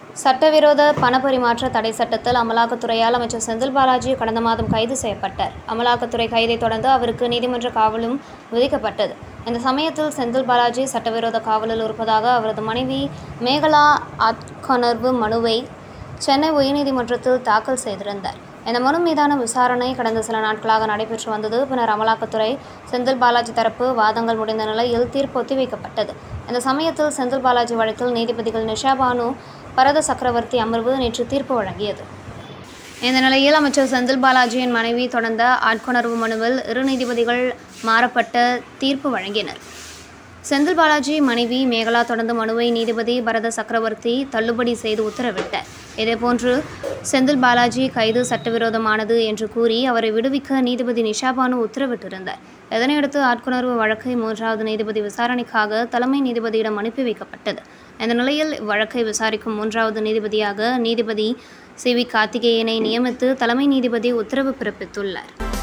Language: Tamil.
சட்டவிரோத பணப்பரிமாற்ற தடை சட்டத்தில் அமலாக்கத்துறையால் அமைச்சர் செந்தில் பாலாஜி கடந்த மாதம் கைது செய்யப்பட்டார் அமலாக்கத்துறை கைதை தொடர்ந்து அவருக்கு நீதிமன்ற காவலும் விதிக்கப்பட்டது இந்த சமயத்தில் செந்தில் பாலாஜி சட்டவிரோத காவலில் இருப்பதாக அவரது மனைவி மேகலா ஆட்கொணர்வு மனுவை சென்னை உயர்நீதிமன்றத்தில் தாக்கல் செய்திருந்தார் இந்த மனு மீதான விசாரணை கடந்த சில நாட்களாக நடைபெற்று வந்தது பின்னர் அமலாக்கத்துறை செந்தில் பாலாஜி தரப்பு வாதங்கள் முடிந்த நிலையில் தீர்ப்பு ஒத்திவைக்கப்பட்டது இந்த சமயத்தில் செந்தில் பாலாஜி வழக்கில் நீதிபதிகள் நிஷா பானு பரத சக்கரவர்த்தி அமர்வு நேற்று தீர்ப்பு வழங்கியது இந்த நிலையில் அமைச்சர் செந்தில் பாலாஜியின் மனைவி தொடர்ந்த ஆட்கொணர்வு மனுவில் இரு நீதிபதிகள் மாறப்பட்ட தீர்ப்பு வழங்கினர் செந்தில் பாலாஜி மனைவி மேகலா தொடர்ந்த மனுவை நீதிபதி பரத சக்கரவர்த்தி தள்ளுபடி செய்து உத்தரவிட்டார் இதேபோன்று செந்தில் பாலாஜி கைது சட்டவிரோதமானது என்று கூறி அவரை விடுவிக்க நீதிபதி நிஷாபானு உத்தரவிட்டிருந்தார் இதனையடுத்து ஆட்கொணர்வு வழக்கை மூன்றாவது நீதிபதி விசாரணைக்காக தலைமை நீதிபதியிடம் அனுப்பி வைக்கப்பட்டது இந்த நிலையில் வழக்கை விசாரிக்கும் மூன்றாவது நீதிபதியாக நீதிபதி சி வி கார்த்திகேயனை நியமித்து தலைமை நீதிபதி உத்தரவு பிறப்பித்துள்ளார்